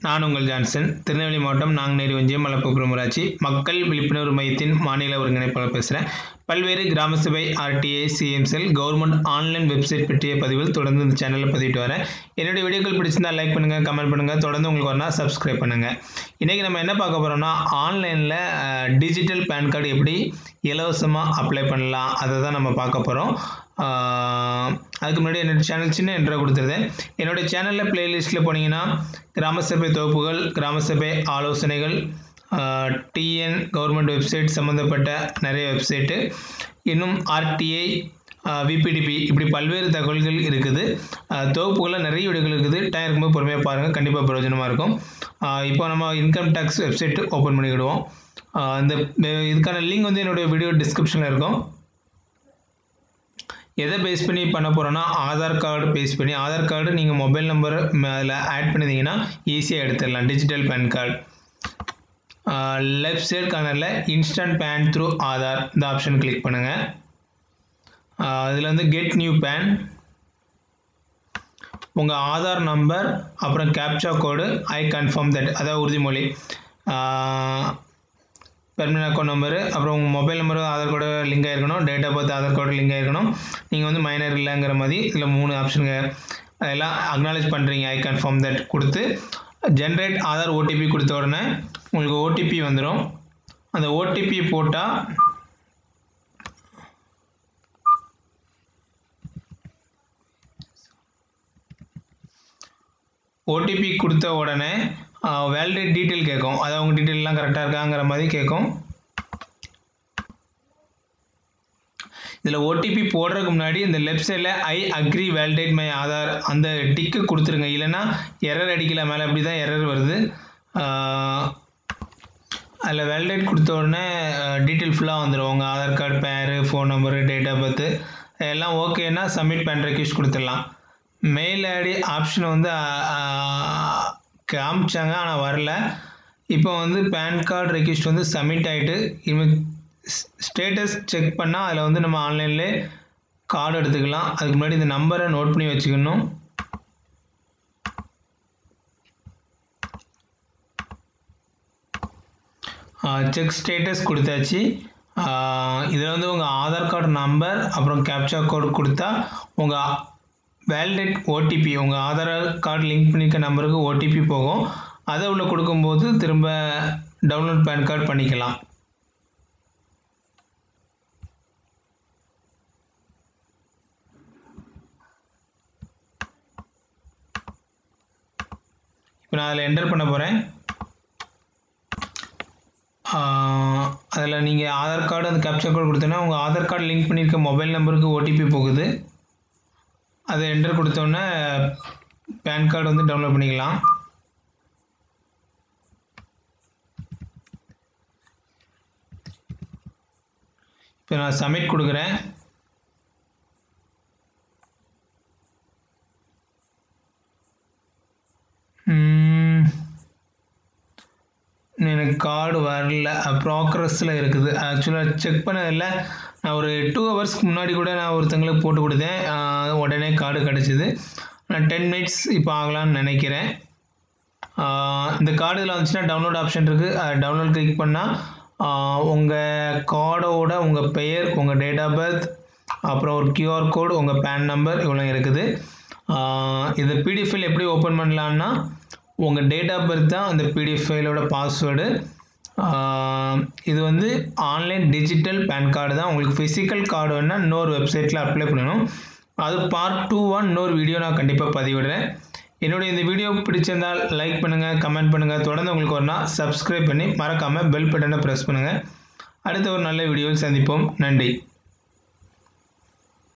நான் உங்கள் ஜான்சன் திருநெல்வேலி மாவட்டம் நாங்குநேரி ஒன்றியம் மலப்புப்புறம் ஊராட்சி மக்கள் விழிப்புணர்வு மையத்தின் மாநில ஒருங்கிணைப்பாளர் பேசுகிறேன் பல்வேறு கிராம சபை RTI CM cell government online website பற்றிய பதிவில் தொடர்ந்து இந்த சேனலில் பதிவிட்டு வரேன் என்னுடைய வீடியோக்கள் பிடிச்சிருந்தா லைக் பண்ணுங்கள் கமெண்ட் பண்ணுங்கள் தொடர்ந்து உங்களுக்கு வரனா சப்ஸ்கிரைப் பண்ணுங்கள் இன்றைக்கி நம்ம என்ன பார்க்க போகிறோம்னா ஆன்லைனில் டிஜிட்டல் பேன் கார்டு எப்படி இலவசமாக அப்ளை பண்ணலாம் அதை தான் நம்ம பார்க்க போகிறோம் அதுக்கு முன்னாடி என்னோடய சேனல் சின்ன என்ட்ரோ கொடுத்துருந்தேன் என்னோடய சேனலில் பிளேலிஸ்ட்டில் போனீங்கன்னா கிராம சபை தொகுப்புகள் கிராம சபை ஆலோசனைகள் டிஎன் கவர்மெண்ட் வெப்சைட் சம்மந்தப்பட்ட நிறைய வெப்சைட்டு இன்னும் ஆர்டிஐ விபிடிபி இப்படி பல்வேறு தகவல்கள் இருக்குது தொகுப்புகளில் நிறைய வீடுகள் இருக்குது டைம் இருக்கும்போது பொறுமையாக பாருங்கள் கண்டிப்பாக பிரயோஜனமாக இருக்கும் இப்போ நம்ம இன்கம் டேக்ஸ் வெப்சைட் ஓப்பன் பண்ணிக்கிடுவோம் இந்த இதுக்கான லிங்க் வந்து என்னுடைய வீடியோ டிஸ்கிரிப்ஷனில் இருக்கும் எதை பேஸ் பண்ணி பண்ண போகிறோன்னா ஆதார் கார்டு பேஸ் பண்ணி ஆதார் கார்டு நீங்கள் மொபைல் நம்பர் அதில் ஆட் பண்ணியிருந்தீங்கன்னா ஈஸியாக எடுத்துடலாம் digital PAN card left side கார்னரில் இன்ஸ்டன்ட் பேன் த்ரூ ஆதார் இந்த ஆப்ஷன் கிளிக் பண்ணுங்கள் இதில் வந்து கெட் நியூ பேன் உங்கள் ஆதார் நம்பர் அப்புறம் captcha code I confirm that அதாவது உறுதிமொழி பெர்மனன்ட் அக்கௌண்ட் நம்பரு அப்புறம் உங்கள் mobile number Aadhaar card link ஆகிருக்கணும் date of birth Aadhaar card link ஆகிருக்கணும் நீங்கள் வந்து மைனர் இல்லைங்கிற மாதிரி இதில் மூணு ஆப்ஷனுங்க அதெல்லாம் அக்னாலேஜ் பண்ணுறீங்க ஐ கன்ஃபார்ம் தட் கொடுத்து ஜென்ரேட் ஆதார் ஓடிபி கொடுத்த உடனே உங்களுக்கு ஓடிபி வந்துடும் அந்த ஓடிபி போட்டால் ஓடிபி கொடுத்த உடனே வேலிடேட் டீட்டெயில் கேட்கும் அதாவது உங்கள் டீட்டெயிலெலாம் கரெக்டாக இருக்காங்கிற மாதிரி கேட்கும் இதில் ஓடிபி போடுறதுக்கு முன்னாடி இந்த லெஃப்ட் சைடில் I agree validate my Aadhaar அந்த டிக்கு கொடுத்துருங்க இல்லைன்னா எரர் அடிக்கல மேலே அப்படி தான் எரர் வருது அதில் வேலிடேட் கொடுத்த உடனே டீட்டெயில் ஃபுல்லாக வந்துடும் உங்கள் ஆதார் கார்டு பேரு phone number date of birth எல்லாம் ஓகேன்னா சப்மிட் பேன் ரெக்வஸ்ட் கொடுத்துடலாம் மெயில் ஐடி ஆப்ஷன் வந்து காமிச்சாங்க ஆனால் வரல இப்போ வந்து பேன் கார்டு ரெக்வஸ்ட் வந்து சப்மிட் ஆகிட்டு இனிமேல் ஸ்டேட்டஸ் செக் பண்ணால் அதில் வந்து நம்ம ஆன்லைன்லேயே கார்டு எடுத்துக்கலாம் அதுக்கு முன்னாடி இந்த நம்பரை நோட் பண்ணி வச்சுக்கணும் செக் ஸ்டேட்டஸ் கொடுத்தாச்சு இதில் வந்து உங்கள் ஆதார் கார்டு நம்பர் அப்புறம் கேப்சா கோடு கொடுத்தா உங்கள் வேலிடேட் ஓடிபி உங்கள் ஆதார் கார்டு லிங்க் பண்ணியிருக்க நம்பருக்கு ஓடிபி போகும் அதை உள்ள கொடுக்கும்போது திரும்ப டவுன்லோட் பேன் கார்டு பண்ணிக்கலாம் இப்போ நான் அதில் என்டர் பண்ண போகிறேன் அதில் நீங்கள் ஆதார் கார்டு அந்த கேப்சர் கோட் கொடுத்தோன்னா உங்கள் ஆதார் கார்டு லிங்க் பண்ணியிருக்க மொபைல் நம்பருக்கு ஓடிபி போகுது அதை என்டர் கொடுத்தோன்னே பேன் கார்டு வந்து டவுன்லோட் பண்ணிக்கலாம் இப்போ நான் சப்மிட் கொடுக்குறேன் எனக்கு கார்டு வரல ப்ராக்ரஸில் இருக்குது ஆக்சுவலாக செக் பண்ணதில்ல நான் ஒரு டூ ஹவர்ஸ்க்கு முன்னாடி கூட நான் ஒருத்தங்களுக்கு போட்டு கொடுத்தேன் உடனே கார்டு கிடச்சிது நான் டென் மினிட்ஸ் இப்போ ஆகலான்னு நினைக்கிறேன் இந்த கார்டு இதில் வந்துச்சுன்னா டவுன்லோட் ஆப்ஷன் இருக்குது டவுன்லோட் கிளிக் பண்ணால் உங்கள் கார்டோட உங்கள் பெயர் உங்கள் டேட் ஆஃப் பர்த் அப்புறம் ஒரு கியூஆர் கோடு உங்கள் பேன் நம்பர் இவ்வளோ இருக்குது இது பிடிஎஃப் ஃபைல் எப்படி ஓப்பன் பண்ணலான்னா உங்கள் டேட் ஆஃப் பர்த் தான் அந்த பிடிஎஃப் ஃபைலோட பாஸ்வேர்டு இது வந்து ஆன்லைன் டிஜிட்டல் பேன் கார்டு தான் உங்களுக்கு ஃபிசிக்கல் கார்டு வேணால் இன்னொரு வெப்சைட்டில் அப்ளை பண்ணணும் அது பார்ட் டூ ஒன் இன்னொரு வீடியோ நான் கண்டிப்பாக பதிவிடுறேன் என்னுடைய இந்த வீடியோ பிடிச்சிருந்தால் லைக் பண்ணுங்கள் கமெண்ட் பண்ணுங்கள் தொடர்ந்து உங்களுக்கு ஒன்றா சப்ஸ்கிரைப் பண்ணி மறக்காமல் பெல் பட்டனை ப்ரெஸ் பண்ணுங்கள் அடுத்த ஒரு நல்ல வீடியோவில் சந்திப்போம் நன்றி